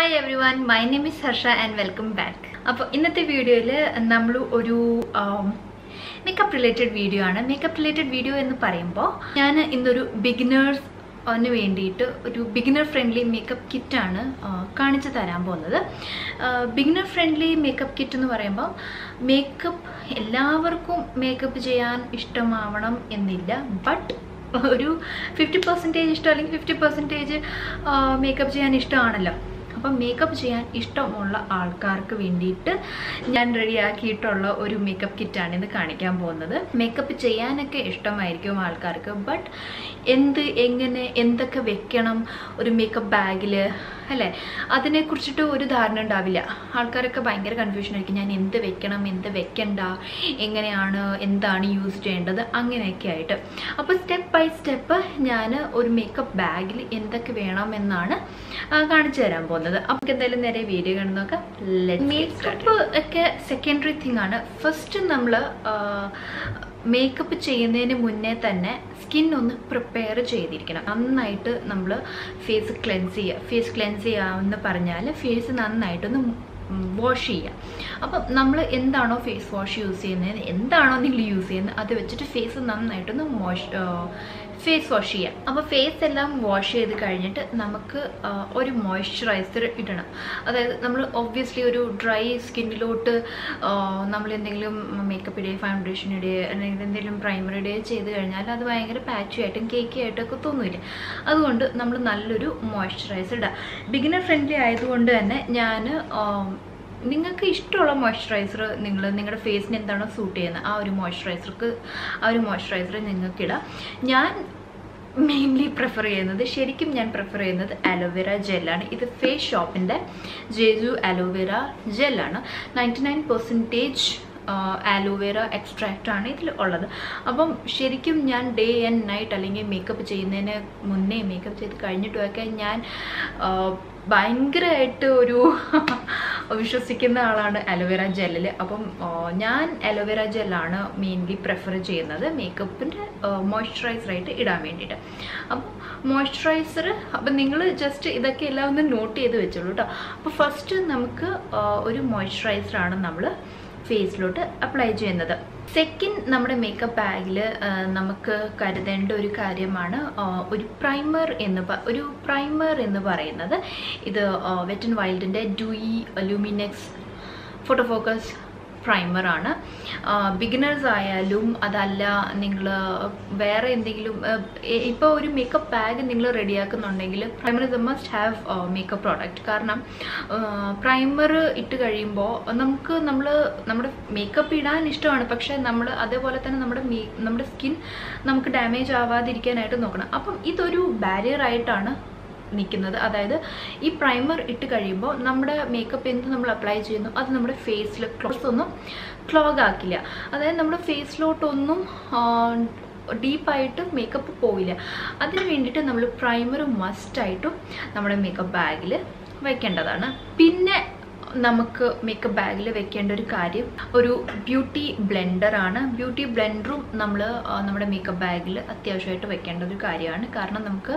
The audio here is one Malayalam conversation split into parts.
hi everyone my name is Harsha and welcome back അപ്പോൾ ഇന്നത്തെ വീഡിയോയിൽ നമ്മൾ ഒരു മേക്കപ്പ് റിലേറ്റഡ് വീഡിയോ ആണ് മേക്കപ്പ് റിലേറ്റഡ് വീഡിയോ എന്ന് പറയുമ്പോൾ ഞാൻ ഇന്നൊരു ബിഗിനേഴ്സ് ന് വേണ്ടിയിട്ട് ഒരു ബിഗിനർ ഫ്രണ്ട്ലി മേക്കപ്പ് കിറ്റാണ് കാണിച്ചു തരാൻ പോകുന്നത് ബിഗിനർ ഫ്രണ്ട്ലി മേക്കപ്പ് കിറ്റ് എന്ന് പറയുമ്പോൾ മേക്കപ്പ് എല്ലാവർക്കും മേക്കപ്പ് ചെയ്യാൻ ഇഷ്ടമാവണം എന്നില്ല ബട്ട് ഒരു ഫിഫ്റ്റി പെർസെൻറ്റേജ് ഇഷ്ടം അല്ലെങ്കിൽ ഫിഫ്റ്റി പെർസെൻറ്റേജ് മേക്കപ്പ് ചെയ്യാൻ ഇഷ്ടമാണല്ലോ അപ്പം മേക്കപ്പ് ചെയ്യാൻ ഇഷ്ടമുള്ള ആൾക്കാർക്ക് വേണ്ടിയിട്ട് ഞാൻ റെഡിയാക്കിയിട്ടുള്ള ഒരു മേക്കപ്പ് കിറ്റാണ് ഇത് കാണിക്കാൻ പോകുന്നത് മേക്കപ്പ് ചെയ്യാനൊക്കെ ഇഷ്ടമായിരിക്കും ആൾക്കാർക്ക് ബട്ട് എന്ത് എങ്ങനെ എന്തൊക്കെ വെക്കണം ഒരു മേക്കപ്പ് ബാഗിൽ അല്ലേ അതിനെക്കുറിച്ചിട്ട് ഒരു ധാരണ ഉണ്ടാവില്ല ആൾക്കാരൊക്കെ ഭയങ്കര കൺഫ്യൂഷൻ ആയിരിക്കും ഞാൻ എന്ത് വെക്കണം എന്ത് വെക്കണ്ട എങ്ങനെയാണ് എന്താണ് യൂസ് ചെയ്യേണ്ടത് അങ്ങനെയൊക്കെ ആയിട്ട് അപ്പോൾ സ്റ്റെപ്പ് ബൈ സ്റ്റെപ്പ് ഞാൻ ഒരു മേക്കപ്പ് ബാഗിൽ എന്തൊക്കെ വേണമെന്നാണ് കാണിച്ചു തരാൻ പോകുന്നത് നമുക്ക് എന്തായാലും നേരെ വീഡിയോ കണ്ടു നോക്കാം മേക്കപ്പ് ഒക്കെ സെക്കൻഡറി തിങ് ആണ് ഫസ്റ്റ് നമ്മൾ മേക്കപ്പ് ചെയ്യുന്നതിന് മുന്നേ തന്നെ സ്കിൻ ഒന്ന് പ്രിപ്പയർ ചെയ്തിരിക്കണം നന്നായിട്ട് നമ്മൾ ഫേസ് ക്ലെൻസ് ചെയ്യുക ഫേസ് ക്ലെൻസ് ചെയ്യാമെന്ന് പറഞ്ഞാൽ ഫേസ് നന്നായിട്ടൊന്ന് വാഷ് ചെയ്യുക അപ്പം നമ്മൾ എന്താണോ ഫേസ് വാഷ് യൂസ് ചെയ്യുന്നത് എന്താണോ നിങ്ങൾ യൂസ് ചെയ്യുന്നത് അത് വെച്ചിട്ട് ഫേസ് നന്നായിട്ടൊന്ന് വാഷ് ഫേസ് വാഷ് ചെയ്യാം അപ്പോൾ ഫേസ് എല്ലാം വാഷ് ചെയ്ത് കഴിഞ്ഞിട്ട് നമുക്ക് ഒരു മോയ്സ്ചറൈസർ ഇടണം അതായത് നമ്മൾ ഒബ്വിയസ്ലി ഒരു ഡ്രൈ സ്കിന്നിലോട്ട് നമ്മൾ എന്തെങ്കിലും മേക്കപ്പ് ഇടുകയോ ഫൗണ്ടേഷൻ ഇടുകയോ അല്ലെങ്കിൽ എന്തെങ്കിലും പ്രൈമർ ഇടുകയോ ചെയ്ത് കഴിഞ്ഞാൽ അത് ഭയങ്കര പാച്ചി ആയിട്ടും കേക്കി ആയിട്ടൊക്കെ തോന്നില്ല അതുകൊണ്ട് നമ്മൾ നല്ലൊരു മോയ്സ്ചറൈസർ ഇടുക ബിഗിനർ ഫ്രണ്ട്ലി ആയതുകൊണ്ട് തന്നെ ഞാൻ നിങ്ങൾക്ക് ഇഷ്ടമുള്ള മോയ്സ്ചറൈസർ നിങ്ങൾ നിങ്ങളുടെ ഫേസിന് എന്താണോ സൂട്ട് ചെയ്യുന്നത് ആ ഒരു മോയ്സ്ചറൈസർക്ക് ആ ഒരു മോയ്സ്ചറൈസർ നിങ്ങൾക്ക് ഇടാം ഞാൻ മെയിൻലി പ്രിഫർ ചെയ്യുന്നത് ശരിക്കും ഞാൻ പ്രിഫർ ചെയ്യുന്നത് അലോവേര ജെല്ലാണ് ഇത് ഫേസ് ഷോപ്പിൻ്റെ ജേജു അലോവേര ജെല്ലാണ് ninety nine percentage aloe vera extract ആണ് ഇതിൽ ഉള്ളത് അപ്പം ശരിക്കും ഞാൻ ഡേ ആൻഡ് നൈറ്റ് അല്ലെങ്കിൽ മേക്കപ്പ് ചെയ്യുന്നതിന് മുന്നേ മേക്കപ്പ് ചെയ്ത് കഴിഞ്ഞിട്ടുമൊക്കെ ഞാൻ ഭയങ്കരമായിട്ട് ഒരു വിശ്വസിക്കുന്ന ആളാണ് അലോവേര ജെല്ലിൽ അപ്പം ഞാൻ അലോവേര ജെല്ലാണ് മെയിൻലി പ്രിഫർ ചെയ്യുന്നത് മേക്കപ്പിൻ്റെ മോയ്സ്ചറൈസറായിട്ട് ഇടാൻ വേണ്ടിയിട്ട് അപ്പം മോയ്സ്ചറൈസർ അപ്പം നിങ്ങൾ ജസ്റ്റ് ഇതൊക്കെ എല്ലാം ഒന്ന് നോട്ട് ചെയ്ത് വെച്ചോളൂ കേട്ടോ അപ്പോൾ ഫസ്റ്റ് നമുക്ക് ഒരു മോയ്സ്ചറൈസറാണ് നമ്മൾ ഫേസിലോട്ട് അപ്ലൈ ചെയ്യുന്നത് സെക്കൻഡ് നമ്മുടെ മേക്കപ്പ് ബാഗിൽ നമുക്ക് കരുതേണ്ട ഒരു കാര്യമാണ് ഒരു പ്രൈമർ എന്ന് ഒരു പ്രൈമർ എന്ന് പറയുന്നത് ഇത് വെറ്റ് ആൻഡ് വൈൽഡിൻ്റെ ഡ്യൂയി ലൂമിനെക്സ് ഫോട്ടോ ഫോക്കസ് പ്രൈമറാണ് ബിഗിനേഴ്സ് ആയാലും അതല്ല നിങ്ങൾ വേറെ എന്തെങ്കിലും ഇപ്പോൾ ഒരു മേക്കപ്പ് ബാഗ് നിങ്ങൾ റെഡിയാക്കുന്നുണ്ടെങ്കിൽ primer is a must have makeup product കാരണം പ്രൈമർ ഇട്ട് കഴിയുമ്പോൾ നമുക്ക് നമ്മൾ നമ്മുടെ മേക്കപ്പ് ഇടാൻ ഇഷ്ടമാണ് പക്ഷേ നമ്മൾ അതേപോലെ തന്നെ നമ്മുടെ നമ്മുടെ സ്കിൻ നമുക്ക് ഡാമേജ് ആവാതിരിക്കാനായിട്ട് നോക്കണം അപ്പം ഇതൊരു ബാരിയർ ആയിട്ടാണ് നിൽക്കുന്നത് അതായത് ഈ പ്രൈമർ ഇട്ട് കഴിയുമ്പോൾ നമ്മുടെ മേക്കപ്പ് എന്ത് നമ്മൾ അപ്ലൈ ചെയ്യുന്നു അത് നമ്മുടെ ഫേസിൽ ക്ലോസ് ഒന്നും ക്ലോഗ് ആക്കില്ല അതായത് നമ്മുടെ ഫേസിലോട്ടൊന്നും ഡീപ്പായിട്ട് മേക്കപ്പ് പോവില്ല അതിന് വേണ്ടിയിട്ട് നമ്മൾ പ്രൈമർ മസ്റ്റായിട്ടും നമ്മുടെ മേക്കപ്പ് ബാഗിൽ വയ്ക്കേണ്ടതാണ് പിന്നെ നമുക്ക് മേക്കപ്പ് ബാഗിൽ വെക്കേണ്ട ഒരു കാര്യം ഒരു ബ്യൂട്ടി ബ്ലെൻഡറാണ് ബ്യൂട്ടി ബ്ലെൻഡറും നമ്മൾ നമ്മുടെ മേക്കപ്പ് ബാഗിൽ അത്യാവശ്യമായിട്ട് വെക്കേണ്ട ഒരു കാര്യമാണ് കാരണം നമുക്ക്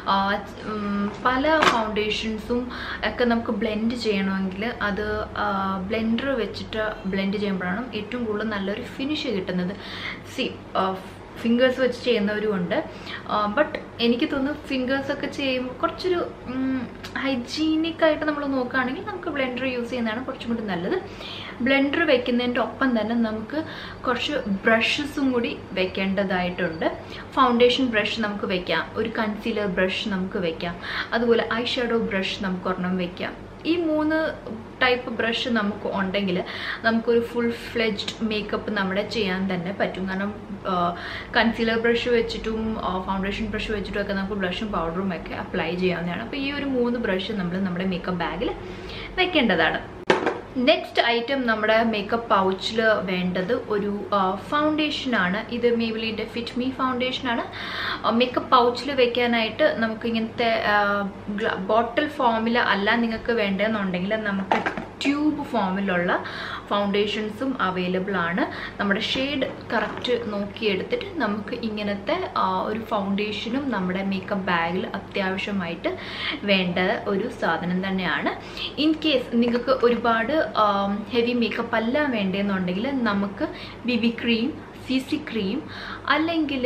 പല ഫൗണ്ടേഷൻസും ഒക്കെ നമുക്ക് ബ്ലെൻഡ് ചെയ്യണമെങ്കിൽ അത് ബ്ലെൻഡർ വെച്ചിട്ട് ബ്ലെൻഡ് ചെയ്യുമ്പോഴാണ് ഏറ്റവും കൂടുതൽ നല്ലൊരു ഫിനിഷ് കിട്ടുന്നത് സി ഫിംഗേഴ്സ് വെച്ച് ചെയ്യുന്നവരും ഉണ്ട് ബട്ട് എനിക്ക് തോന്നുന്നു ഫിംഗേഴ്സൊക്കെ ചെയ്യുമ്പോൾ കുറച്ചൊരു ഹൈജീനിക് ആയിട്ട് നമ്മൾ നോക്കുകയാണെങ്കിൽ നമുക്ക് ബ്ലെൻഡർ യൂസ് ചെയ്യുന്നതാണ് കുറച്ചും കൂടി നല്ലത് ബ്ലെൻഡർ വെക്കുന്നതിൻ്റെ ഒപ്പം തന്നെ നമുക്ക് കുറച്ച് ബ്രഷസും കൂടി വെക്കേണ്ടതായിട്ടുണ്ട് ഫൗണ്ടേഷൻ ബ്രഷ് നമുക്ക് വെക്കാം ഒരു കൺസീലർ ബ്രഷ് നമുക്ക് വെക്കാം അതുപോലെ ഐ ഷാഡോ ബ്രഷ് നമുക്ക് ഒരെണ്ണം വെക്കാം ഈ മൂന്ന് ടൈപ്പ് ബ്രഷ് നമുക്ക് ഉണ്ടെങ്കിൽ നമുക്കൊരു ഫുൾ ഫ്ലെജ്ഡ് മേക്കപ്പ് നമ്മുടെ ചെയ്യാൻ തന്നെ പറ്റും കാരണം കൺസീലർ ബ്രഷ് വെച്ചിട്ടും ഫൗണ്ടേഷൻ ബ്രഷ് വെച്ചിട്ടും ഒക്കെ നമുക്ക് ബ്ലഷും പൗഡറും ഒക്കെ അപ്ലൈ ചെയ്യാവുന്നതാണ് അപ്പോൾ ഈ ഒരു മൂന്ന് ബ്രഷ് നമ്മൾ നമ്മുടെ മേക്കപ്പ് ബാഗിൽ വെക്കേണ്ടതാണ് നെക്സ്റ്റ് ഐറ്റം നമ്മുടെ മേക്കപ്പ് പൗച്ചിൽ വേണ്ടത് ഒരു ഫൗണ്ടേഷനാണ് ഇത് മേബിലിൻ്റെ ഫിറ്റ് മീ ഫൗണ്ടേഷനാണ് മേക്കപ്പ് പൗച്ചിൽ വെക്കാനായിട്ട് നമുക്ക് ഇങ്ങനത്തെ ബോട്ടിൽ ഫോമിൽ അല്ല നിങ്ങൾക്ക് വേണ്ടതെന്നുണ്ടെങ്കിൽ നമുക്ക് ട്യൂബ് ഫോമിലുള്ള ഫൗണ്ടേഷൻസും അവൈലബിൾ ആണ് നമ്മുടെ ഷെയ്ഡ് കറക്റ്റ് നോക്കിയെടുത്തിട്ട് നമുക്ക് ഇങ്ങനത്തെ ആ, ഒരു ഫൗണ്ടേഷനും നമ്മുടെ മേക്കപ്പ് ബാഗിൽ അത്യാവശ്യമായിട്ട് വേണ്ട ഒരു സാധനം തന്നെയാണ് ഇൻ കേസ് നിങ്ങൾക്ക് ഒരുപാട് ഹെവി മേക്കപ്പ് അല്ല വേണ്ടതെന്നുണ്ടെങ്കിൽ നമുക്ക് B B cream C C cream അല്ലെങ്കിൽ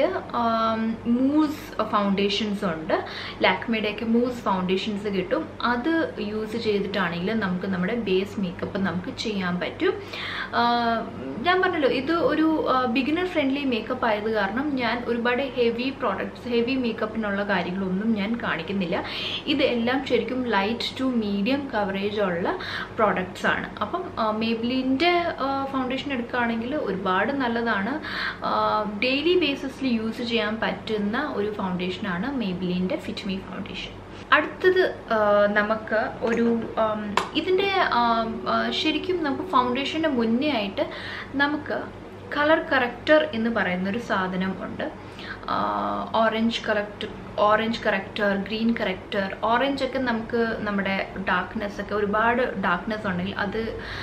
മൂസ് ഫൗണ്ടേഷൻസ് ഉണ്ട് ലാക്മേയുടെയൊക്കെ മൂസ് ഫൗണ്ടേഷൻസ് കിട്ടും അത് യൂസ് ചെയ്തിട്ടാണെങ്കിൽ നമുക്ക് നമ്മുടെ ബേസ് മേക്കപ്പ് നമുക്ക് ചെയ്യാൻ പറ്റും ആ, ഞാൻ പറഞ്ഞല്ലോ ഇത് ഒരു ബിഗിനർ ഫ്രണ്ട്ലി മേക്കപ്പ് ആയത് കാരണം ഞാൻ ഒരുപാട് ഹെവി പ്രോഡക്ട്സ് ഹെവി മേക്കപ്പിനുള്ള കാര്യങ്ങളൊന്നും ഞാൻ കാണിക്കുന്നില്ല ഇത് എല്ലാം ശരിക്കും ലൈറ്റ് ടു മീഡിയം കവറേജ് ഉള്ള പ്രോഡക്ട്സ് ആണ് അപ്പം മേബ്ലിൻ്റെ ഫൗണ്ടേഷൻ എടുക്കുകയാണെങ്കിൽ ഒരുപാട് നല്ലതാണ് ഡെയിലി ബേസിസിൽ യൂസ് ചെയ്യാൻ പറ്റുന്ന ഒരു ഫൗണ്ടേഷനാണ് മേബ്ലിൻ്റെ ഫിറ്റ് മീ ഫൗണ്ടേഷൻ അടുത്തത് ആ, നമുക്ക് ഒരു ആം, ഇതിൻ്റെ ആം, ആ, ശരിക്കും നമുക്ക് ഫൗണ്ടേഷൻ്റെ മുന്നേ ആയിട്ട് നമുക്ക് കളർ കറക്റ്റർ എന്ന് പറയുന്ന ഒരു സാധനം ഉണ്ട് orange correct orange corrector green corrector orange ഒക്കെ നമുക്ക് നമ്മുടെ ഡാർക്ക്നെസ് ഒക്കെ ഒരുപാട് ഡാർക്ക്നെസ് ഉണ്ടെങ്കിൽ അത്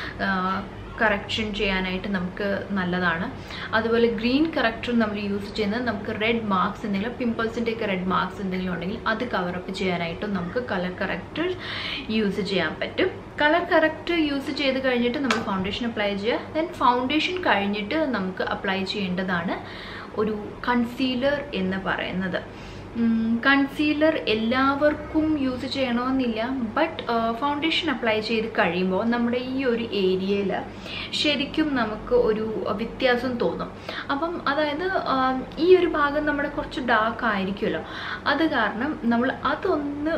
കറക്ഷൻ ചെയ്യാനായിട്ട് നമുക്ക് നല്ലതാണ് അതുപോലെ ഗ്രീൻ കറക്റ്റർ നമ്മൾ യൂസ് ചെയ്യുന്നത് നമുക്ക് റെഡ് മാർക്സ് എന്തെങ്കിലും പിമ്പിൾസിൻ്റെ ഒക്കെ റെഡ് മാർക്സ് എന്തെങ്കിലും ഉണ്ടെങ്കിൽ അത് കവറപ്പ് ചെയ്യാനായിട്ടും നമുക്ക് കളർ കറക്റ്റർ യൂസ് ചെയ്യാൻ പറ്റും കളർ കറക്റ്റ് യൂസ് ചെയ്ത് കഴിഞ്ഞിട്ട് നമ്മൾ ഫൗണ്ടേഷൻ അപ്ലൈ ചെയ്യുക ദെൻ ഫൗണ്ടേഷൻ കഴിഞ്ഞിട്ട് നമുക്ക് അപ്ലൈ ചെയ്യേണ്ടതാണ് ഒരു കൺസീലർ എന്ന് പറയുന്നത് കൺസീലർ എല്ലാവർക്കും യൂസ് ചെയ്യണമെന്നില്ല ബട്ട് ഫൗണ്ടേഷൻ അപ്ലൈ ചെയ്ത് കഴിയുമ്പോൾ നമ്മുടെ ഈ ഒരു ഏരിയയിൽ ശരിക്കും നമുക്ക് ഒരു വ്യത്യാസം തോന്നും അപ്പം അതായത് ആ, ഈ ഒരു ഭാഗം നമ്മുടെ കുറച്ച് ഡാർക്ക് ആയിരിക്കുമല്ലോ അത് കാരണം നമ്മൾ അതൊന്ന്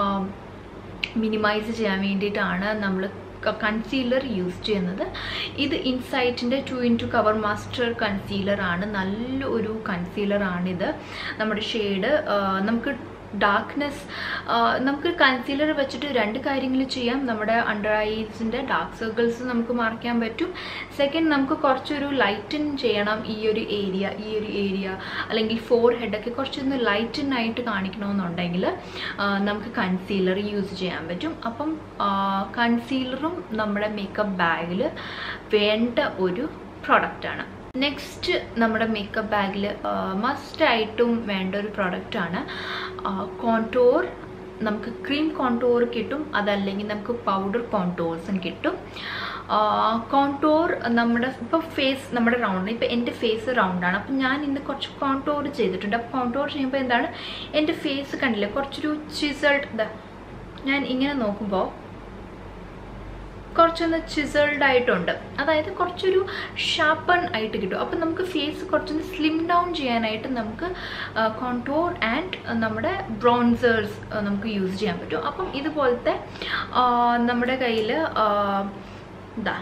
മിനിമൈസ് ചെയ്യാൻ വേണ്ടിയിട്ടാണ് നമ്മൾ കൺസീലർ യൂസ് ചെയ്യുന്നത് ഇത് ഇൻസൈറ്റിൻ്റെ two into cover master concealer ആണ് നല്ലൊരു കൺസീലർ ആണിത് നമ്മുടെ ഷെയ്ഡ് നമുക്ക് ഡാർക്ക്നെസ് നമുക്ക് കൺസീലർ വെച്ചിട്ട് രണ്ട് കാര്യങ്ങൾ ചെയ്യാം നമ്മുടെ അണ്ടർ ഐസിൻ്റെ ഡാർക്ക് സർക്കിൾസ് നമുക്ക് മാർക്കാൻ പറ്റും സെക്കൻഡ് നമുക്ക് കുറച്ചൊരു ലൈറ്റൻ ചെയ്യണം ഈ ഒരു ഏരിയ ഈ ഒരു ഏരിയ അല്ലെങ്കിൽ ഫോർ ഹെഡൊക്കെ കുറച്ചൊന്ന് ലൈറ്റൻ ആയിട്ട് കാണിക്കണമെന്നുണ്ടെങ്കിൽ ആ, നമുക്ക് കൺസീലർ യൂസ് ചെയ്യാൻ പറ്റും അപ്പം കൺസീലറും നമ്മുടെ മേക്കപ്പ് ബാഗിൽ വേണ്ട ഒരു പ്രൊഡക്റ്റാണ് നെക്സ്റ്റ് നമ്മുടെ മേക്കപ്പ് ബാഗിൽ മസ്റ്റായിട്ടും വേണ്ട ഒരു പ്രൊഡക്റ്റാണ് കോൺടോർ നമുക്ക് ക്രീം കോൺടോർ കിട്ടും അതല്ലെങ്കിൽ നമുക്ക് പൗഡർ കോൺടോർസും കിട്ടും കോൺടോർ നമ്മുടെ ഇപ്പോൾ ഫേസ് നമ്മുടെ റൗണ്ട് ഇപ്പോൾ എൻ്റെ ഫേസ് റൗണ്ടാണ് അപ്പം ഞാൻ ഇന്ന് കുറച്ച് കോൺടോർ ചെയ്തിട്ടുണ്ട് അപ്പോൾ കോൺടോർ ചെയ്യുമ്പോൾ എന്താണ് എൻ്റെ ഫേസ് കണ്ടില്ലേ കുറച്ചൊരു ചിസൾഡ് ഇതാ ഞാൻ ഇങ്ങനെ നോക്കുമ്പോൾ കുറച്ചൊന്ന് ചിസൾഡ് ആയിട്ടുണ്ട് അതായത് കുറച്ചൊരു ഷാർപ്പൺ ആയിട്ട് കിട്ടും അപ്പം നമുക്ക് ഫേസ് കുറച്ചൊന്ന് സ്ലിം ഡൗൺ ചെയ്യാനായിട്ട് നമുക്ക് കോൺടോർ ആൻഡ് നമ്മുടെ ബ്രോൺസേഴ്സ് നമുക്ക് യൂസ് ചെയ്യാൻ പറ്റും അപ്പം ഇതുപോലത്തെ ആ, നമ്മുടെ കയ്യിൽ ഇതാ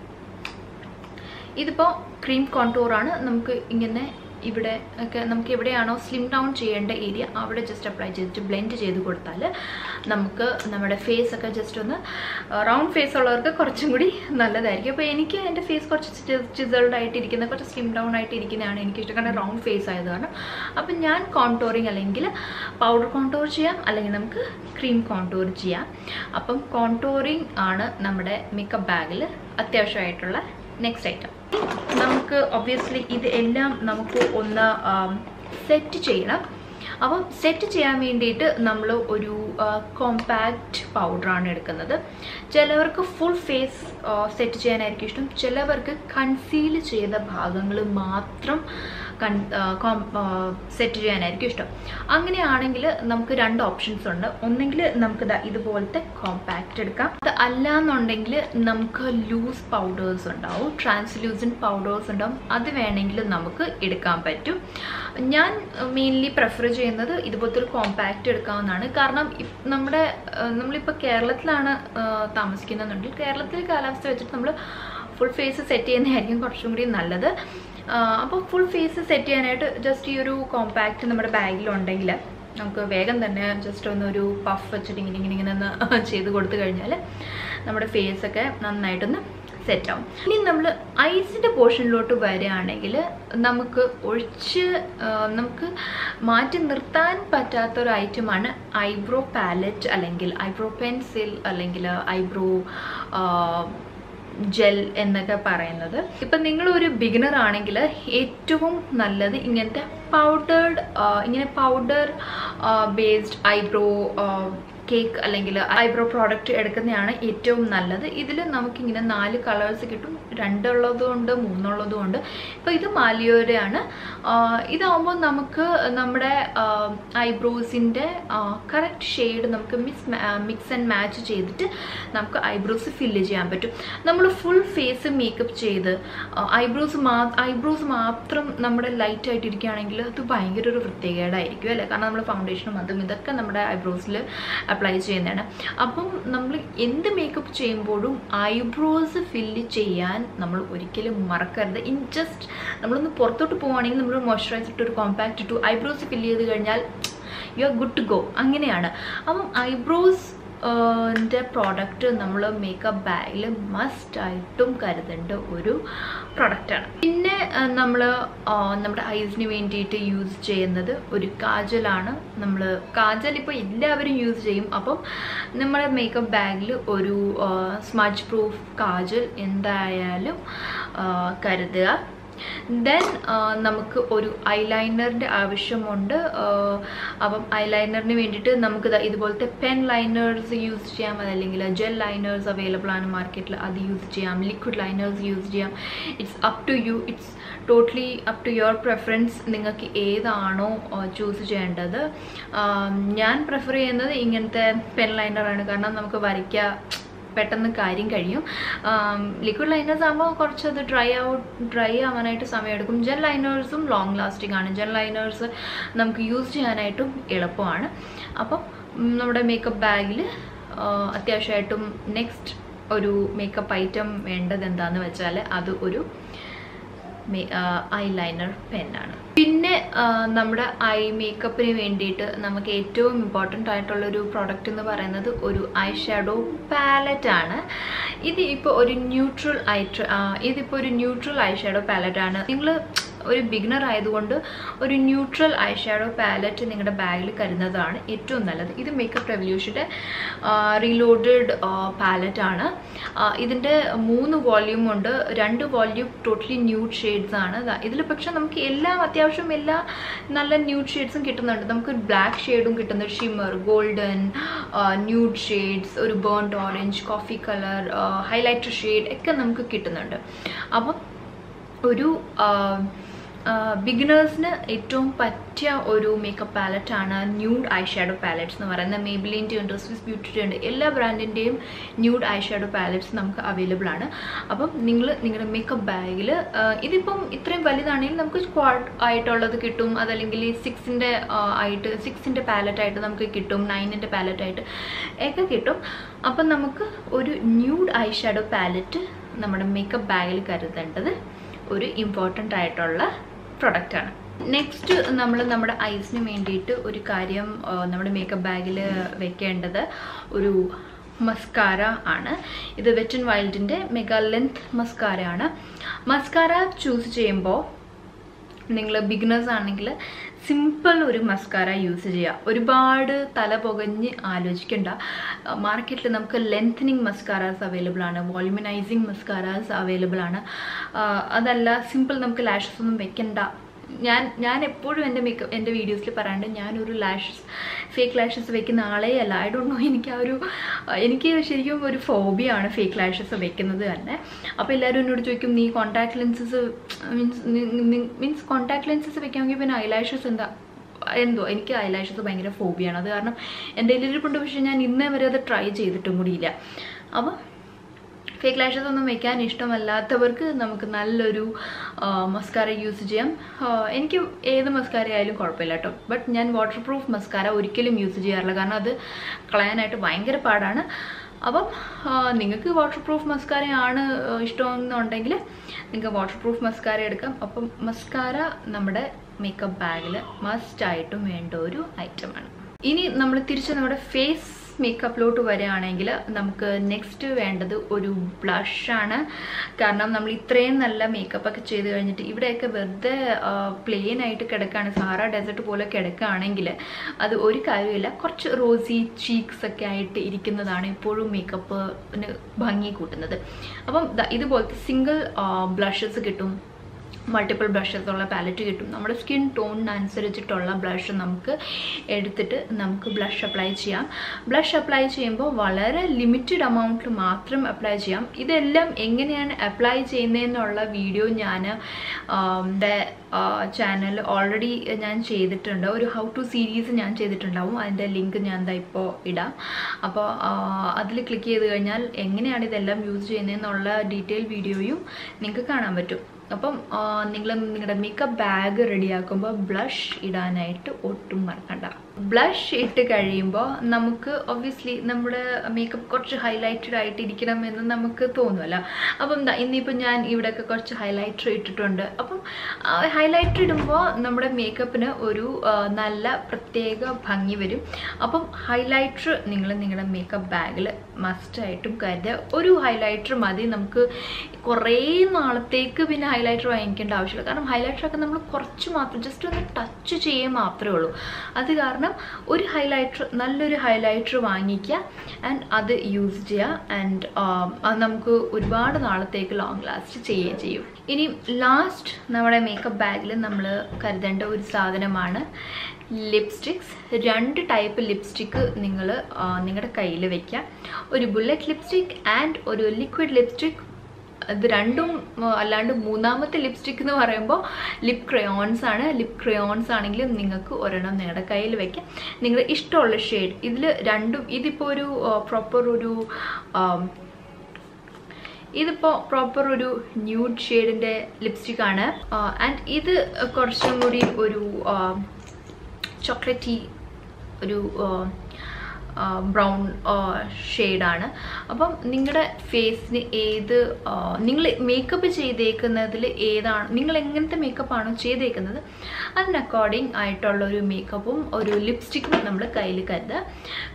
ഇതിപ്പോൾ ക്രീം കോൺടൂറാണ് നമുക്ക് ഇങ്ങനെ ഇവിടെ ഒക്കെ നമുക്ക് എവിടെയാണോ സ്ലിം ഡൗൺ ചെയ്യേണ്ട ഏരിയ അവിടെ ജസ്റ്റ് അപ്ലൈ ചെയ്തിട്ട് ബ്ലെൻഡ് ചെയ്ത് കൊടുത്താൽ നമുക്ക് നമ്മുടെ ഫേസ് ഒക്കെ ജസ്റ്റ് ഒന്ന് റൗണ്ട് ഫേസ് ഉള്ളവർക്ക് കുറച്ചും കൂടി നല്ലതായിരിക്കും അപ്പോൾ എനിക്ക് എൻ്റെ ഫേസ് കുറച്ച് ചിസൾഡ് ആയിട്ട് ഇരിക്കുന്ന കുറച്ച് സ്ലിം ഡൗൺ ആയിട്ട് ഇരിക്കുന്നതാണ് എനിക്ക് ഇഷ്ടം കാരണം റൗണ്ട് ഫേസ് ആയത് കാരണം അപ്പം ഞാൻ കോൺടോറിങ് അല്ലെങ്കിൽ പൗഡർ കോൺടോർ ചെയ്യാം അല്ലെങ്കിൽ നമുക്ക് ക്രീം കോൺടോർ ചെയ്യാം അപ്പം കോൺടോറിങ് ആണ് നമ്മുടെ മേക്കപ്പ് ബാഗിൽ അത്യാവശ്യമായിട്ടുള്ള നെക്സ്റ്റ് ഐറ്റം നമുക്ക് ഒബ്വിയസ്ലി ഇത് എല്ലാം നമുക്ക് ഒന്ന് സെറ്റ് ചെയ്യണം അപ്പം സെറ്റ് ചെയ്യാൻ വേണ്ടിയിട്ട് നമ്മൾ ഒരു കോമ്പാക്റ്റ് പൗഡറാണ് എടുക്കുന്നത് ചിലവർക്ക് ഫുൾ ഫേസ് സെറ്റ് ചെയ്യാനായിരിക്കും ഇഷ്ടം ചിലവർക്ക് കൺസീൽ ചെയ്ത ഭാഗങ്ങൾ മാത്രം കൺ സെറ്റ് ചെയ്യാനായിരിക്കും ഇഷ്ടം അങ്ങനെയാണെങ്കിൽ നമുക്ക് രണ്ട് ഓപ്ഷൻസ് ഉണ്ട് ഒന്നെങ്കിൽ നമുക്ക് ദാ ഇതുപോലത്തെ കോമ്പാക്റ്റ് എടുക്കാം അത് അല്ല എന്നുണ്ടെങ്കിൽ നമുക്ക് ലൂസ് പൗഡേഴ്സ് ഉണ്ടാവും ട്രാൻസ്ലൂസൻ പൗഡേഴ്സ് ഉണ്ടാവും അത് വേണമെങ്കിൽ നമുക്ക് എടുക്കാൻ പറ്റും ഞാൻ മെയിൻലി പ്രിഫർ ചെയ്യുന്നത് ഇതുപോലത്തെ ഒരു കോമ്പാക്റ്റ് എടുക്കാവുന്നതാണ് കാരണം ഇപ്- നമ്മുടെ ആ, നമ്മളിപ്പോൾ കേരളത്തിലാണ് ആ, താമസിക്കുന്നതെന്നുണ്ടെങ്കിൽ കേരളത്തിലെ കാലാവസ്ഥ വെച്ചിട്ട് നമ്മൾ ഫുൾ ഫേസ് സെറ്റ് ചെയ്യുന്നതായിരിക്കും കുറച്ചും കൂടി നല്ലത് അപ്പോൾ ഫുൾ ഫേസ് സെറ്റ് ചെയ്യാനായിട്ട് ജസ്റ്റ് ഈ ഒരു കോമ്പാക്റ്റ് നമ്മുടെ ബാഗിലുണ്ടെങ്കിൽ നമുക്ക് വേഗം തന്നെ ജസ്റ്റ് ഒന്ന് ഒരു പഫ് വെച്ചിട്ട് ഇങ്ങനെ ഇങ്ങനെ ഇങ്ങനെ ഒന്ന് ചെയ്ത് കൊടുത്തു കഴിഞ്ഞാൽ നമ്മുടെ ഫേസൊക്കെ നന്നായിട്ടൊന്ന് സെറ്റ് ആവും ഇനി നമ്മൾ ഐസിൻ്റെ പോർഷനിലോട്ട് വരികയാണെങ്കിൽ നമുക്ക് ഒഴിച്ച് ആ, നമുക്ക് മാറ്റി നിർത്താൻ പറ്റാത്ത ഒരു ഐറ്റമാണ് ഐബ്രോ പാലറ്റ് അല്ലെങ്കിൽ ഐബ്രോ പെൻസിൽ അല്ലെങ്കിൽ ഐബ്രോ ജെൽ എന്നൊക്കെ പറയുന്നത് ഇപ്പം നിങ്ങളൊരു ബിഗിനർ ആണെങ്കിൽ ഏറ്റവും നല്ലത് ഇങ്ങനത്തെ പൗഡേർഡ് ഇങ്ങനെ പൗഡർ ബേസ്ഡ് ഐബ്രോ കേക്ക് അല്ലെങ്കിൽ ഐബ്രോ പ്രോഡക്റ്റ് എടുക്കുന്നതാണ് ഏറ്റവും നല്ലത് ഇതിൽ നമുക്കിങ്ങനെ നാല് കളേഴ്സ് കിട്ടും രണ്ടുള്ളതും ഉണ്ട് മൂന്നുള്ളതും ഉണ്ട് ഇപ്പോൾ ഇത് മാലിയോരയാണ് ഇതാവുമ്പോൾ നമുക്ക് നമ്മുടെ ഐബ്രോസിൻ്റെ കറക്റ്റ് ഷെയ്ഡ് നമുക്ക് മിക്സ് മിക്സ് ആൻഡ് മാച്ച് ചെയ്തിട്ട് നമുക്ക് ഐബ്രോസ് ഫില്ല് ചെയ്യാൻ പറ്റും നമ്മൾ ഫുൾ ഫേസ് മേക്കപ്പ് ചെയ്ത് ഐബ്രോസ് മാ ഐബ്രോസ് മാത്രം നമ്മുടെ ലൈറ്റ് ആയിട്ടിരിക്കുകയാണെങ്കിൽ അത് ഭയങ്കര ഒരു വൃത്തികേടായിരിക്കും അല്ലേ കാരണം നമ്മൾ ഫൗണ്ടേഷനും അതും ഇതൊക്കെ നമ്മുടെ ഐബ്രോസിൽ അപ്ലൈ ചെയ്യുന്നതാണ് അപ്പം നമ്മൾ എന്ത് മേക്കപ്പ് ചെയ്യുമ്പോഴും ഐബ്രോസ് ഫില്ല് ചെയ്യാൻ നമ്മൾ ഒരിക്കലും മറക്കരുത് ഇൻ ജസ്റ്റ് നമ്മളൊന്ന് പുറത്തോട്ട് പോവുകയാണെങ്കിൽ നമ്മൾ മോയ്സ്ചറൈസ് ഇട്ട് ഒരു കോമ്പാക്റ്റ് ഇട്ടു ഐബ്രോസ് ഫില്ല് ചെയ്ത് കഴിഞ്ഞാൽ you are good to go അങ്ങനെയാണ് അപ്പം ഐബ്രോസ് ൻ്റെ പ്രോഡക്റ്റ് നമ്മൾ മേക്കപ്പ് ബാഗിൽ മസ്റ്റായിട്ടും കരുതേണ്ട ഒരു പ്രൊഡക്റ്റാണ് പിന്നെ നമ്മൾ നമ്മുടെ ഐസിന് വേണ്ടിയിട്ട് യൂസ് ചെയ്യുന്നത് ഒരു കാജലാണ് നമ്മൾ കാജൽ ഇപ്പോൾ എല്ലാവരും യൂസ് ചെയ്യും അപ്പം നമ്മുടെ മേക്കപ്പ് ബാഗിൽ ഒരു സ്മജ് പ്രൂഫ് കാജൽ എന്തായാലും ആ, കരുതുക ദെൻ നമുക്ക് ഒരു ഐലൈനറിൻ്റെ ആവശ്യമുണ്ട് ആ, അപ്പം ഐലൈനറിന് വേണ്ടിയിട്ട് നമുക്ക് ദാ ഇതുപോലത്തെ പെൻ ലൈനേഴ്സ് യൂസ് ചെയ്യാം അതല്ലെങ്കിൽ ജെൽ ലൈനേഴ്സ് അവൈലബിൾ ആണ് മാർക്കറ്റിൽ അത് യൂസ് ചെയ്യാം ലിക്വിഡ് ലൈനേഴ്സ് യൂസ് ചെയ്യാം it's up to you it's totally up to your preference നിങ്ങൾക്ക് ഏതാണോ ചൂസ് ചെയ്യേണ്ടത് ആ, ഞാൻ പ്രിഫർ ചെയ്യുന്നത് ഇങ്ങനത്തെ പെൻ ലൈനറാണ് കാരണം നമുക്ക് വരയ്ക്കുക പെട്ടെന്ന് കാര്യം കഴിയും ലിക്വിഡ് ലൈനേഴ്സ് ആകുമ്പോൾ കുറച്ചത് ഡ്രൈ ഔട്ട് ഡ്രൈ ആവാനായിട്ട് സമയമെടുക്കും ജെൽ ലൈനേഴ്സും ലോങ് ലാസ്റ്റിംഗ് ആണ് ജെൽ ലൈനേഴ്സ് നമുക്ക് യൂസ് ചെയ്യാനായിട്ടും എളുപ്പമാണ് അപ്പം ഉം, നമ്മുടെ മേക്കപ്പ് ബാഗിൽ അത്യാവശ്യമായിട്ടും നെക്സ്റ്റ് ഒരു മേക്കപ്പ് ഐറ്റം വേണ്ടത് എന്താണെന്ന് വെച്ചാൽ അത് ഒരു ഐ ലൈനർ പെന്നാണ് പിന്നെ ആ, നമ്മുടെ ഐ മേക്കപ്പിന് വേണ്ടിയിട്ട് നമുക്ക് ഏറ്റവും ഇമ്പോർട്ടൻ്റ് ആയിട്ടുള്ള ഒരു പ്രോഡക്റ്റ് എന്ന് പറയുന്നത് ഒരു ഐ ഷാഡോ പാലറ്റ് ആണ് ഇത് ഇപ്പോൾ ഒരു ന്യൂട്രൽ ഐ ഇതിപ്പോൾ ഒരു ന്യൂട്രൽ ഐ ഷാഡോ പാലറ്റ് ആണ് നിങ്ങൾ ഒരു ബിഗിനർ ആയതുകൊണ്ട് ഒരു ന്യൂട്രൽ ഐ ഷാഡോ പാലറ്റ് നിങ്ങളുടെ ബാഗിൽ കരുതുന്നതാണ് ഏറ്റവും നല്ലത് ഇത് മേക്കപ്പ് റെവല്യൂഷൻ്റെ റീലോഡഡ് പാലറ്റ് ആണ് ആ, ഇതിൻ്റെ മൂന്ന് വോള്യൂം ഉണ്ട് രണ്ട് വോള്യൂം ടോട്ടലി ന്യൂഡ് ഷെയ്ഡ്സ് ആണ് ഇതിൽ പക്ഷെ നമുക്ക് എല്ലാം അത്യാവശ്യം എല്ലാ നല്ല ന്യൂഡ് ഷെയ്ഡ്സും കിട്ടുന്നുണ്ട് നമുക്ക് ബ്ലാക്ക് ഷെയ്ഡും കിട്ടുന്നുണ്ട് ഷിമ്മർ ഗോൾഡൻ ന്യൂഡ് ഷെയ്ഡ്സ് ഒരു burnt orange coffee colour highlighter shade ഒക്കെ നമുക്ക് കിട്ടുന്നുണ്ട് അപ്പം ഒരു ബിഗിനേഴ്സിന് ഏറ്റവും പറ്റിയ ഒരു മേക്കപ്പ് പാലറ്റ് ആണ് ന്യൂഡ് ഐ ഷാഡോ പാലറ്റ്സ് എന്ന് പറയുന്നത് മേബിലിൻ്റെ ഉണ്ട് സ്വിസ് ബ്യൂട്ടിയുടെ ഉണ്ട് എല്ലാ ബ്രാൻഡിൻ്റെയും ന്യൂഡ് ഐ ഷാഡോ പാലറ്റ്സ് നമുക്ക് അവൈലബിൾ ആണ് അപ്പം നിങ്ങൾ നിങ്ങളുടെ മേക്കപ്പ് ബാഗിൽ ഇതിപ്പം ഇത്രയും വലുതാണെങ്കിൽ നമുക്ക് സ്ക്വാഡ് ആയിട്ടുള്ളത് കിട്ടും അതല്ലെങ്കിൽ സിക്സിൻ്റെ ആയിട്ട് സിക്സിൻ്റെ പാലറ്റായിട്ട് നമുക്ക് കിട്ടും നയനിൻ്റെ പാലറ്റായിട്ട് ഒക്കെ കിട്ടും അപ്പം നമുക്ക് ഒരു ന്യൂഡ് ഐ ഷാഡോ പാലറ്റ് നമ്മുടെ മേക്കപ്പ് ബാഗിൽ കരുതേണ്ടത് ഒരു ഇമ്പോർട്ടൻ്റ് ആയിട്ടുള്ള പ്രൊഡക്റ്റാണ് നെക്സ്റ്റ് നമ്മൾ നമ്മുടെ ഐസിന് വേണ്ടിയിട്ട് ഒരു കാര്യം ആ, നമ്മുടെ മേക്കപ്പ് ബാഗിൽ വെക്കേണ്ടത് ഒരു മസ്കാര ആണ് ഇത് വെറ്റ് ആൻഡ് വൈൽഡിൻ്റെ മെഗാ ലെങ്ത് മസ്കാര ആണ് മസ്കാര ചൂസ് ചെയ്യുമ്പോൾ നിങ്ങൾ ബിഗിനേഴ്സ് ആണെങ്കിൽ സിമ്പിൾ ഒരു മസ്കാര യൂസ് ചെയ്യുക ഒരുപാട് തല പുകഞ്ഞ് ആലോചിക്കണ്ട മാർക്കറ്റിൽ നമുക്ക് ലെങ്തനിങ് മസ്കാരാസ് അവൈലബിൾ ആണ് വോളിമിനൈസിങ് മസ്കാരാസ് അവൈലബിൾ ആണ് ആ, അതല്ല സിമ്പിൾ നമുക്ക് ലാഷസ് ഒന്നും വെക്കണ്ട ഞാൻ ഞാൻ എപ്പോഴും എൻ്റെ മേക്കപ്പ് എൻ്റെ വീഡിയോസിൽ പറയാണ്ട് ഞാനൊരു ലാഷസ് ഫേക്ക് ലാഷസ് വെക്കുന്ന ആളേ അല്ല ഐ ഡോണ്ട് നോ എനിക്ക് ആ ഒരു എനിക്ക് ശരിക്കും ഒരു ഫോബിയാണ് ഫേക്ക് ലാഷസ് വെക്കുന്നത് തന്നെ അപ്പോൾ എല്ലാവരും എന്നോട് ചോദിക്കും നീ contact lenses means means contact lenses വെക്കാമെങ്കിൽ പിന്നെ ഐലാഷസ് എന്താ എന്തോ എനിക്ക് ഐലാഷസ് ഭയങ്കര ഫോബിയാണ് അത് കാരണം എൻ്റെ ഇരിപ്പുണ്ട് പക്ഷേ ഞാൻ ഇന്നേ വരെ അത് ട്രൈ ചെയ്തിട്ടും കൂടിയില്ല അപ്പോൾ ഫേക്ക് ലാഷസ് ഒന്നും വെക്കാൻ ഇഷ്ടമല്ലാത്തവർക്ക് നമുക്ക് നല്ലൊരു മസ്കാര യൂസ് ചെയ്യാം ആ, എനിക്ക് ഏത് മസ്കാര ആയാലും കുഴപ്പമില്ല കേട്ടോ ബട്ട് ഞാൻ വാട്ടർ പ്രൂഫ് മസ്കാര ഒരിക്കലും യൂസ് ചെയ്യാറില്ല കാരണം അത് കളയാനായിട്ട് ഭയങ്കര പാടാണ് അപ്പം ആ, നിങ്ങൾക്ക് വാട്ടർ പ്രൂഫ് മസ്കാരയാണ് ആ, ഇഷ്ടമെന്നുണ്ടെങ്കിൽ നിങ്ങൾക്ക് വാട്ടർ പ്രൂഫ് മസ്കാര എടുക്കാം അപ്പം മസ്കാര നമ്മുടെ മേക്കപ്പ് ബാഗിൽ മസ്റ്റായിട്ടും വേണ്ട ഒരു ഐറ്റമാണ് ഇനി നമ്മൾ തിരിച്ച് നമ്മുടെ ഫേസ് മേക്കപ്പിലോട്ട് വരികയാണെങ്കിൽ നമുക്ക് നെക്സ്റ്റ് വേണ്ടത് ഒരു ബ്ലഷാണ് കാരണം നമ്മൾ ഇത്രയും നല്ല മേക്കപ്പ് ഒക്കെ ചെയ്ത് കഴിഞ്ഞിട്ട് ഇവിടെയൊക്കെ വെറുതെ പ്ലെയിൻ ആയിട്ട് കിടക്കുകയാണ് സഹാറ ഡെസേർട്ട് പോലെ കിടക്കുകയാണെങ്കിൽ അത് ഒരു കാര്യമില്ല കുറച്ച് റോസി ചീക്സ് ഒക്കെ ആയിട്ട് ഇരിക്കുന്നതാണ് എപ്പോഴും മേക്കപ്പിന് ഭംഗി കൂട്ടുന്നത് അപ്പം ദാ ഇതുപോലത്തെ സിംഗിൾ ബ്ലഷസ് കിട്ടും മൾട്ടിപ്പിൾ ബ്ലഷസ് ഉള്ള പാലറ്റ് കിട്ടും നമ്മുടെ സ്കിൻ ടോണിനനുസരിച്ചിട്ടുള്ള ബ്ലഷ് നമുക്ക് എടുത്തിട്ട് നമുക്ക് ബ്ലഷ് അപ്ലൈ ചെയ്യാം ബ്ലഷ് അപ്ലൈ ചെയ്യുമ്പോൾ വളരെ ലിമിറ്റഡ് എമൗണ്ടിൽ മാത്രം അപ്ലൈ ചെയ്യാം ഇതെല്ലാം എങ്ങനെയാണ് അപ്ലൈ ചെയ്യുന്നതെന്നുള്ള വീഡിയോ ഞാൻ എൻ്റെ ചാനൽ ഓൾറെഡി ഞാൻ ചെയ്തിട്ടുണ്ട് ഒരു ഹൗ ടു സീരീസ് ഞാൻ ചെയ്തിട്ടുണ്ടാവും അതിൻ്റെ ലിങ്ക് ഞാൻ എന്താ ഇപ്പോൾ ഇടാം അപ്പോൾ അതിൽ ക്ലിക്ക് ചെയ്ത് കഴിഞ്ഞാൽ എങ്ങനെയാണ് ഇതെല്ലാം യൂസ് ചെയ്യുന്നതെന്നുള്ള ഡീറ്റെയിൽ വീഡിയോയും നിങ്ങൾക്ക് കാണാൻ പറ്റും അപ്പം നിങ്ങൾ നിങ്ങളുടെ മേക്കപ്പ് ബാഗ് റെഡിയാക്കുമ്പോൾ ബ്ലഷ് ഇടാനായിട്ട് ഒട്ടും മറക്കണ്ട ബ്ലഷ് ഇട്ട് കഴിയുമ്പോൾ നമുക്ക് ഒബ്വിയസ്ലി നമ്മുടെ മേക്കപ്പ് കുറച്ച് ഹൈലൈറ്റഡ് ആയിട്ട് ഇരിക്കണം എന്ന് നമുക്ക് തോന്നുമല്ലോ അപ്പം എന്താ ഇന്നിപ്പോൾ ഞാൻ ഇവിടെയൊക്കെ കുറച്ച് ഹൈലൈറ്റർ ഇട്ടിട്ടുണ്ട് അപ്പം ഹൈലൈറ്റർ ഇടുമ്പോൾ നമ്മുടെ മേക്കപ്പിന് ഒരു നല്ല പ്രത്യേക ഭംഗി വരും അപ്പം ഹൈലൈറ്റർ നിങ്ങൾ നിങ്ങളുടെ മേക്കപ്പ് ബാഗിൽ മസ്റ്റായിട്ടും കരുതുക ഒരു ഹൈലൈറ്റർ മതി നമുക്ക് കുറേ നാളത്തേക്ക് പിന്നെ ഹൈലൈറ്റർ വാങ്ങിക്കേണ്ട ആവശ്യമില്ല കാരണം ഹൈലൈറ്ററൊക്കെ നമ്മൾ കുറച്ച് മാത്രം ജസ്റ്റ് ഒന്ന് ടച്ച് ചെയ്യുക മാത്രമേ ഉള്ളൂ അത് കാരണം ഒരു ഹൈലൈറ്റർ നല്ലൊരു ഹൈലൈറ്റർ വാങ്ങിക്കുക ആൻഡ് അത് യൂസ് ചെയ്യുക ആൻഡ് അത് നമുക്ക് ഒരുപാട് നാളത്തേക്ക് ലോങ് ലാസ്റ്റ് ചെയ്യുകയും ചെയ്യും ഇനി ലാസ്റ്റ് നമ്മുടെ മേക്കപ്പ് ബാഗിൽ നമ്മൾ കരുതേണ്ട ഒരു സാധനമാണ് ലിപ്സ്റ്റിക്സ് രണ്ട് ടൈപ്പ് ലിപ്സ്റ്റിക്ക് നിങ്ങൾ നിങ്ങളുടെ കയ്യിൽ വെക്കുക ഒരു ബുള്ളറ്റ് ലിപ്സ്റ്റിക് ആൻഡ് ഒരു ലിക്വിഡ് ലിപ്സ്റ്റിക് ഇത് രണ്ടും അല്ലാണ്ട് മൂന്നാമത്തെ ലിപ്സ്റ്റിക് എന്ന് പറയുമ്പോൾ ലിപ് ക്രയോൺസ് ആണ് ലിപ് ക്രയോൺസ് ആണെങ്കിലും നിങ്ങൾക്ക് ഒരെണ്ണം നിങ്ങളുടെ കയ്യിൽ വെക്കാം നിങ്ങളുടെ ഇഷ്ടമുള്ള ഷെയ്ഡ് ഇതിൽ രണ്ടും ഇതിപ്പോൾ ഒരു പ്രോപ്പർ ഒരു ഇതിപ്പോൾ പ്രോപ്പർ ഒരു ന്യൂഡ് ഷെയ്ഡിൻ്റെ ലിപ്സ്റ്റിക് ആണ് ആൻഡ് ഇത് കുറച്ചും കൂടി ഒരു ചോക്ലേറ്റി ഒരു ബ്രൗൺ ഷെയ്ഡാണ് അപ്പം നിങ്ങളുടെ ഫേസിന് ഏത് നിങ്ങൾ മേക്കപ്പ് ചെയ്തേക്കുന്നതിൽ ഏതാണ് നിങ്ങൾ എങ്ങനത്തെ മേക്കപ്പാണോ ചെയ്തേക്കുന്നത് അതിന് അക്കോർഡിംഗ് ആയിട്ടുള്ള ഒരു മേക്കപ്പും ഒരു ലിപ്സ്റ്റിക്കും നമ്മൾ കയ്യിൽ കരുതുക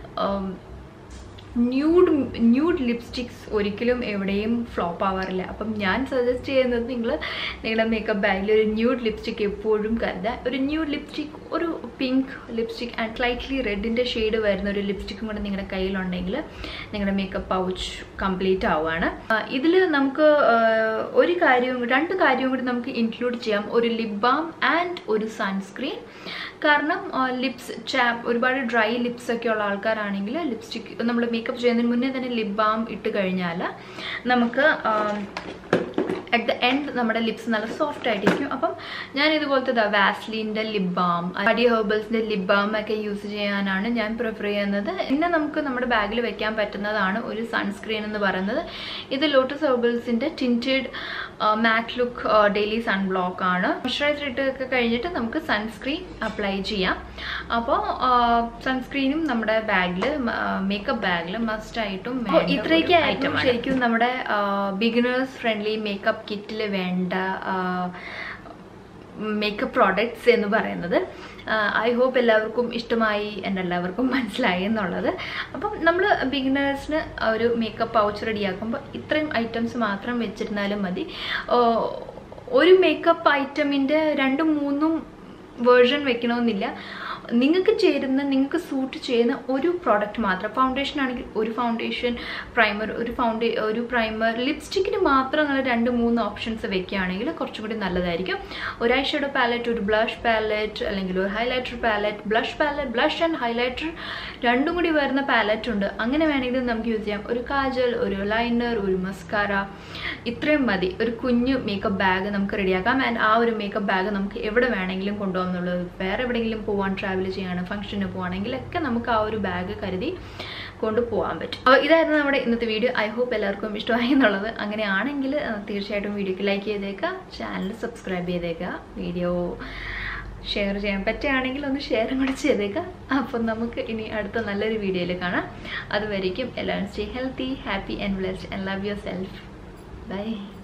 ന്യൂഡ് ന്യൂഡ് ലിപ്സ്റ്റിക്സ് ഒരിക്കലും എവിടെയും ഫ്ലോപ്പ് ആവാറില്ല അപ്പം ഞാൻ സജസ്റ്റ് ചെയ്യുന്നത് നിങ്ങൾ നിങ്ങളുടെ മേക്കപ്പ് ബാഗിൽ ഒരു ന്യൂഡ് ലിപ്സ്റ്റിക് എപ്പോഴും കരുതുക ഒരു ന്യൂഡ് ലിപ്സ്റ്റിക് ഒരു പിങ്ക് ലിപ്സ്റ്റിക് ആൻഡ് സ്ലൈറ്റ്ലി റെഡിൻ്റെ ഷെയ്ഡ് വരുന്ന ഒരു ലിപ്സ്റ്റിക്കും കൂടെ നിങ്ങളുടെ കയ്യിലുണ്ടെങ്കിൽ നിങ്ങളുടെ മേക്കപ്പ് പൗച്ച് കംപ്ലീറ്റ് ആവുകയാണ് ഇതിൽ നമുക്ക് ഒരു കാര്യവും രണ്ട് കാര്യവും കൂടി നമുക്ക് ഇൻക്ലൂഡ് ചെയ്യാം ഒരു ലിപ് ബാം ആൻഡ് ഒരു സൺസ്ക്രീൻ കാരണം ലിപ്സ് ചാപ്പ് ഒരുപാട് ഡ്രൈ ലിപ്സ് ഒക്കെ ഉള്ള ആൾക്കാരാണെങ്കിൽ ലിപ്സ്റ്റിക് നമ്മൾ മേക്കപ്പ് ചെയ്യുന്നതിന് മുന്നേ തന്നെ ലിപ് ബാം ഇട്ട് കഴിഞ്ഞാൽ നമുക്ക് അറ്റ് ദ എൻഡ് നമ്മുടെ ലിപ്സ് നല്ല സോഫ്റ്റ് ആയിട്ടിരിക്കും അപ്പം ഞാൻ ഇതുപോലത്തെ വാസ്ലിൻ്റെ ലിപ് ബാം അടി ഹെർബൽസിൻ്റെ ലിപ് ബാം ഒക്കെ യൂസ് ചെയ്യാനാണ് ഞാൻ പ്രിഫർ ചെയ്യുന്നത് പിന്നെ നമുക്ക് നമ്മുടെ ബാഗിൽ വെക്കാൻ പറ്റുന്നതാണ് ഒരു സൺസ്ക്രീൻ എന്ന് പറയുന്നത് ഇത് ലോട്ടസ് ഹെർബൽസിൻ്റെ tinted matte look daily sun block ആണ് മോയ്സ്ചറൈസർ ഇട്ടൊക്കെ കഴിഞ്ഞിട്ട് നമുക്ക് സൺസ്ക്രീൻ അപ്ലൈ ചെയ്യാം അപ്പോൾ സൺസ്ക്രീനും നമ്മുടെ ബാഗിൽ മേക്കപ്പ് ബാഗിൽ മസ്റ്റ് ആയിട്ടും ഇത്രയൊക്കെ ആയിട്ടും ശരിക്കും നമ്മുടെ ബിഗിനേഴ്സ് ഫ്രണ്ട്ലി മേക്കപ്പ് കിറ്റിൽ വേണ്ട മേക്കപ്പ് പ്രോഡക്ട്സ് എന്ന് പറയുന്നത് ഐ ഹോപ്പ് എല്ലാവർക്കും ഇഷ്ടമായി എൻ്റെ എല്ലാവർക്കും മനസ്സിലായി എന്നുള്ളത് അപ്പം നമ്മൾ ബിഗിനേഴ്സിന് ഒരു മേക്കപ്പ് പൗച്ച് റെഡിയാക്കുമ്പോൾ ഇത്രയും ഐറ്റംസ് മാത്രം വെച്ചിരുന്നാലും മതി ഒരു മേക്കപ്പ് ഐറ്റമിൻ്റെ രണ്ടും മൂന്നും വേർഷൻ വെക്കണമെന്നില്ല നിങ്ങൾക്ക് ചേരുന്ന നിങ്ങൾക്ക് സൂട്ട് ചെയ്യുന്ന ഒരു പ്രോഡക്റ്റ് മാത്രം ഫൗണ്ടേഷൻ ആണെങ്കിൽ ഒരു ഫൗണ്ടേഷൻ പ്രൈമർ ഒരു ഫൗണ്ടേ ഒരു പ്രൈമർ ലിപ്സ്റ്റിക്കിന് മാത്രം നിങ്ങൾ രണ്ട് മൂന്ന് ഓപ്ഷൻസ് വെക്കുകയാണെങ്കിൽ കുറച്ചും കൂടി നല്ലതായിരിക്കും ഒരു ഐ ഷെയ്ഡോ പാലറ്റ് ഒരു ബ്ലഷ് പാലറ്റ് അല്ലെങ്കിൽ ഒരു highlighter palette blush palette blush and highlighter രണ്ടും കൂടി വരുന്ന പാലറ്റ് ഉണ്ട് അങ്ങനെ വേണമെങ്കിൽ നമുക്ക് യൂസ് ചെയ്യാം ഒരു കാജൽ ഒരു ലൈനർ ഒരു മസ്കാര ഇത്രയും മതി ഒരു കുഞ്ഞു മേക്കപ്പ് ബാഗ് നമുക്ക് റെഡിയാക്കാം ആൻഡ് ആ ഒരു മേക്കപ്പ് ബാഗ് നമുക്ക് എവിടെ വേണമെങ്കിലും കൊണ്ടുപോകാമെന്നുള്ളത് വേറെ എവിടെയെങ്കിലും പോകാൻ ട്രാവൽ ചെയ്യാണ് ഫംഗ്ഷന് പോവാണെങ്കിലൊക്കെ നമുക്ക് ആ ഒരു ബാഗ് കരുതി കൊണ്ടുപോകാൻ പറ്റും അപ്പോൾ ഇതായിരുന്നു നമ്മുടെ ഇന്നത്തെ വീഡിയോ ഐ ഹോപ്പ് എല്ലാവർക്കും ഇഷ്ടമായി എന്നുള്ളത് അങ്ങനെയാണെങ്കിൽ തീർച്ചയായിട്ടും വീഡിയോക്ക് ലൈക്ക് ചെയ്തേക്കുക ചാനൽ സബ്സ്ക്രൈബ് ചെയ്തേക്കുക വീഡിയോ ഷെയർ ചെയ്യാൻ പറ്റുകയാണെങ്കിൽ ഒന്ന് ഷെയറും കൂടി ചെയ്തേക്കുക അപ്പം നമുക്ക് ഇനി അടുത്ത നല്ലൊരു വീഡിയോയിൽ കാണാം അതുവരേക്കും എല്ലാവരും stay healthy happy and blessed and love yourself by